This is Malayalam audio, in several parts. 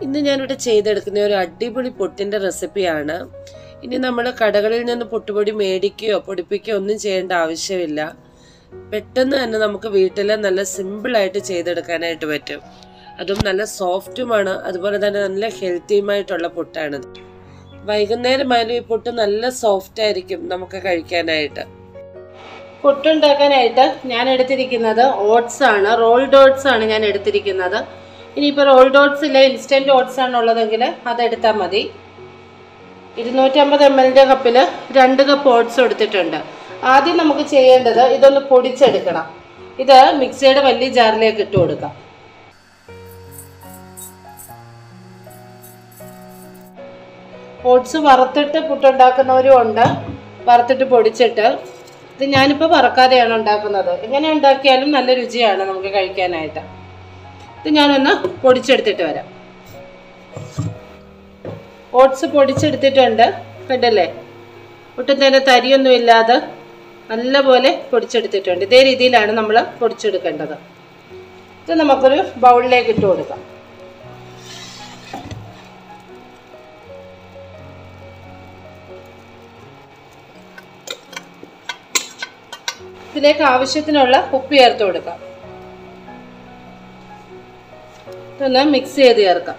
ഇന്ന് ഞാനിവിടെ ചെയ്തെടുക്കുന്ന ഒരു അടിപൊളി പുട്ടിൻ്റെ റെസിപ്പിയാണ് ഇനി നമ്മൾ കടകളിൽ നിന്ന് പുട്ടുപൊടി മേടിക്കുകയോ പൊടിപ്പിക്കുകയോ ഒന്നും ചെയ്യേണ്ട ആവശ്യമില്ല പെട്ടെന്ന് തന്നെ നമുക്ക് വീട്ടിൽ നല്ല സിമ്പിളായിട്ട് ചെയ്തെടുക്കാനായിട്ട് പറ്റും അതും നല്ല സോഫ്റ്റുമാണ് അതുപോലെ തന്നെ നല്ല ഹെൽത്തിയുമായിട്ടുള്ള പുട്ടാണിത് വൈകുന്നേരമായാലും ഈ പുട്ട് നല്ല സോഫ്റ്റ് ആയിരിക്കും നമുക്ക് കഴിക്കാനായിട്ട് പുട്ടുണ്ടാക്കാനായിട്ട് ഞാൻ എടുത്തിരിക്കുന്നത് ഓട്സ് ആണ് റോൾഡ് ഓട്സ് ആണ് ഞാൻ എടുത്തിരിക്കുന്നത് ഇനിയിപ്പോൾ റോൾഡ് ഓട്സ് ഇല്ല ഇൻസ്റ്റൻറ്റ് ഓട്സ് ആണ് ഉള്ളതെങ്കിൽ അതെടുത്താൽ മതി ഇരുന്നൂറ്റമ്പത് എം എല്ലിൻ്റെ കപ്പിൽ രണ്ട് കപ്പ് ഓട്സ് എടുത്തിട്ടുണ്ട് ആദ്യം നമുക്ക് ചെയ്യേണ്ടത് ഇതൊന്ന് പൊടിച്ചെടുക്കണം ഇത് മിക്സിയുടെ വലിയ ജാറിലേക്ക് ഇട്ട് കൊടുക്കാം ഓട്സ് വറുത്തിട്ട് പുട്ടുണ്ടാക്കുന്നവരും ഉണ്ട് വറുത്തിട്ട് പൊടിച്ചിട്ട് ഇത് ഞാനിപ്പോൾ വറക്കാതെയാണ് ഉണ്ടാക്കുന്നത് എങ്ങനെ ഉണ്ടാക്കിയാലും നല്ല രുചിയാണ് നമുക്ക് കഴിക്കാനായിട്ട് ഇത് ഞാനൊന്ന് പൊടിച്ചെടുത്തിട്ട് വരാം ഓട്സ് പൊടിച്ചെടുത്തിട്ടുണ്ട് കണ്ടല്ലേ ഒട്ടും തന്നെ തരിയൊന്നും ഇല്ലാതെ നല്ലപോലെ പൊടിച്ചെടുത്തിട്ടുണ്ട് ഇതേ രീതിയിലാണ് നമ്മൾ പൊടിച്ചെടുക്കേണ്ടത് ഇത് നമുക്കൊരു ബൗളിലേക്ക് ഇട്ട് കൊടുക്കാം ഇതിലേക്ക് ആവശ്യത്തിനുള്ള ഉപ്പ് ചേർത്ത് കൊടുക്കാം ഇതൊന്ന് മിക്സ് ചെയ്ത് ചേർക്കാം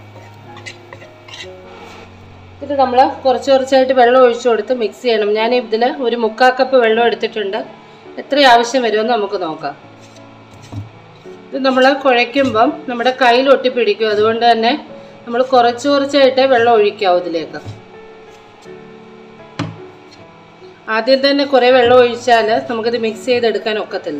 ഇത് നമ്മൾ കുറച്ച് കുറച്ചായിട്ട് വെള്ളം ഒഴിച്ചു കൊടുത്ത് മിക്സ് ചെയ്യണം ഞാൻ ഇതിൽ ഒരു മുക്കാൽ കപ്പ് വെള്ളം എടുത്തിട്ടുണ്ട് എത്ര ആവശ്യം വരുമെന്ന് നമുക്ക് നോക്കാം ഇത് നമ്മൾ കുഴയ്ക്കുമ്പം നമ്മുടെ കയ്യിൽ ഒട്ടിപ്പിടിക്കും അതുകൊണ്ട് തന്നെ നമ്മൾ കുറച്ച് കുറച്ചായിട്ട് വെള്ളം ഒഴിക്കാവും ഇതിലേക്ക് ആദ്യം തന്നെ കുറേ വെള്ളം ഒഴിച്ചാൽ നമുക്കിത് മിക്സ് ചെയ്തെടുക്കാൻ ഒക്കത്തില്ല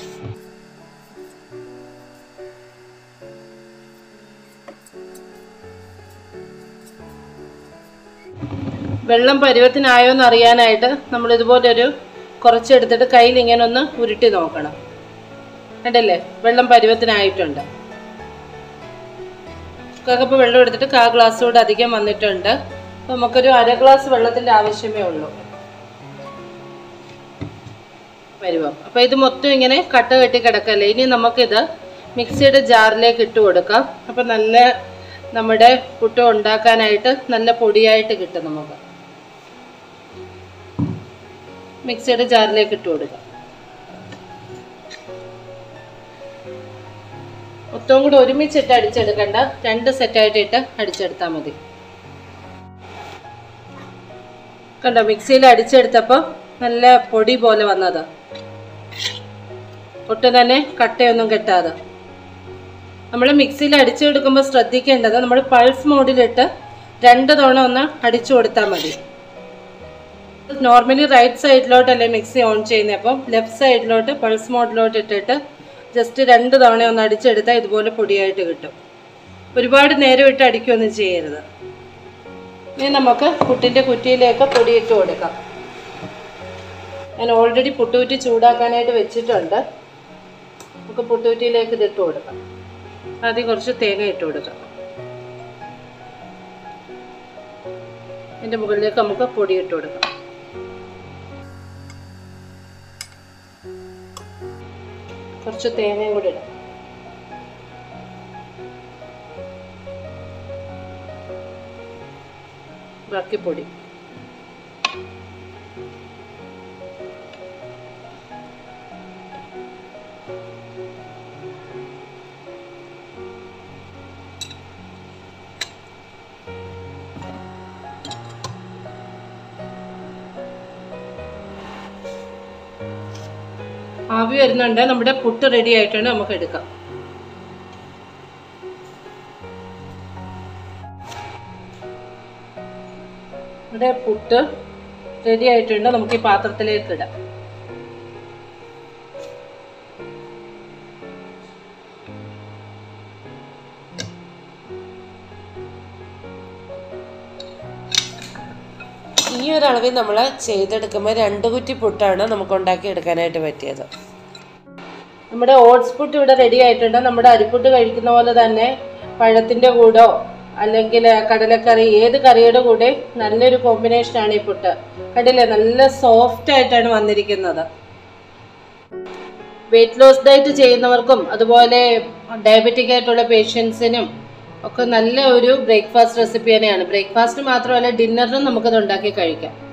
വെള്ളം പരുവത്തിനായോ എന്ന് അറിയാനായിട്ട് നമ്മൾ ഇതുപോലൊരു കുറച്ചെടുത്തിട്ട് കയ്യിൽ ഇങ്ങനെ ഒന്ന് ഉരുട്ടി നോക്കണം കണ്ടല്ലേ വെള്ളം പരുവത്തിനായിട്ടുണ്ട് കപ്പ് വെള്ളം എടുത്തിട്ട് കാ ഗ്ലാസ് കൂടെ അധികം വന്നിട്ടുണ്ട് അപ്പോൾ നമുക്കൊരു അര ഗ്ലാസ് വെള്ളത്തിൻ്റെ ആവശ്യമേ ഉള്ളൂ വരുവം അപ്പോൾ ഇത് മൊത്തം ഇങ്ങനെ കട്ട കെട്ടി കിടക്കല്ലേ ഇനി നമുക്കിത് മിക്സിയുടെ ജാറിലേക്ക് ഇട്ട് കൊടുക്കാം അപ്പോൾ നല്ല നമ്മുടെ പുട്ട് ഉണ്ടാക്കാനായിട്ട് നല്ല പൊടിയായിട്ട് കിട്ടും നമുക്ക് മിക്സിയുടെ ജാറിലേക്ക് ഇട്ട് കൊടുക്കാം മൊത്തവും കൂടെ ഒരുമിച്ചിട്ട് അടിച്ചെടുക്കണ്ട രണ്ട് സെറ്റായിട്ട് ഇട്ട് അടിച്ചെടുത്താൽ മതി കണ്ടോ മിക്സിയിൽ അടിച്ചെടുത്തപ്പോൾ നല്ല പൊടി പോലെ വന്നത് ഒട്ടും തന്നെ കട്ടയൊന്നും കെട്ടാതെ നമ്മൾ മിക്സിയിൽ അടിച്ചെടുക്കുമ്പോൾ ശ്രദ്ധിക്കേണ്ടത് നമ്മൾ പൾസ് മോഡിലിട്ട് രണ്ട് തവണ ഒന്ന് അടിച്ചു കൊടുത്താൽ മതി നോർമലി റൈറ്റ് സൈഡിലോട്ടല്ലേ മിക്സി ഓൺ ചെയ്യുന്നത് അപ്പം ലെഫ്റ്റ് സൈഡിലോട്ട് പൾസ് മോഡിലോട്ട് ഇട്ടിട്ട് ജസ്റ്റ് രണ്ട് തവണ ഒന്ന് അടിച്ചെടുത്താൽ ഇതുപോലെ പൊടിയായിട്ട് കിട്ടും ഒരുപാട് നേരം ഇട്ട് അടിക്കുകയൊന്നും ചെയ്യരുത് ഇനി നമുക്ക് പുട്ടിൻ്റെ കുറ്റിയിലേക്ക് പൊടിയിട്ട് കൊടുക്കാം ഞാൻ ഓൾറെഡി പുട്ടുകുറ്റി ചൂടാക്കാനായിട്ട് വെച്ചിട്ടുണ്ട് നമുക്ക് പുട്ടുകുറ്റിയിലേക്ക് ഇതിട്ട് കൊടുക്കാം ആദ്യം കുറച്ച് തേങ്ങ ഇട്ട് കൊടുക്കാം അതിൻ്റെ മുകളിലേക്ക് നമുക്ക് പൊടി ഇട്ട് കൊടുക്കാം കുറച്ച് തേങ്ങയും കൂടി ഇടാം ബാക്കി പൊടി ആവി വരുന്നുണ്ട് നമ്മുടെ പുട്ട് റെഡി ആയിട്ടുണ്ട് നമുക്ക് എടുക്കാം നമ്മുടെ പുട്ട് റെഡി ആയിട്ടുണ്ട് നമുക്ക് ഈ പാത്രത്തിലേക്ക് ഇടാം ഈ ഒരു അളവിൽ നമ്മൾ ചെയ്തെടുക്കുമ്പോൾ രണ്ട് കുറ്റി പുട്ടാണ് നമുക്ക് ഉണ്ടാക്കി എടുക്കാനായിട്ട് പറ്റിയത് നമ്മുടെ ഓട്സ് പുട്ട് ഇവിടെ റെഡി ആയിട്ടുണ്ട് നമ്മുടെ അരിപ്പുട്ട് കഴിക്കുന്ന പോലെ തന്നെ പഴത്തിൻ്റെ കൂടോ അല്ലെങ്കിൽ കടലക്കറി ഏത് കറിയുടെ കൂടെ നല്ലൊരു കോമ്പിനേഷനാണ് ഈ പുട്ട് കണ്ടില്ലേ നല്ല സോഫ്റ്റ് ആയിട്ടാണ് വന്നിരിക്കുന്നത് വെയിറ്റ് ലോസ് ഡയറ്റ് ചെയ്യുന്നവർക്കും അതുപോലെ ഡയബറ്റിക് ആയിട്ടുള്ള പേഷ്യൻസിനും ഒക്കെ നല്ല ഒരു ബ്രേക്ക്ഫാസ്റ്റ് റെസിപ്പി തന്നെയാണ് ബ്രേക്ക്ഫാസ്റ്റ് മാത്രമല്ല ഡിന്നറിനും നമുക്കത് ഉണ്ടാക്കി കഴിക്കാം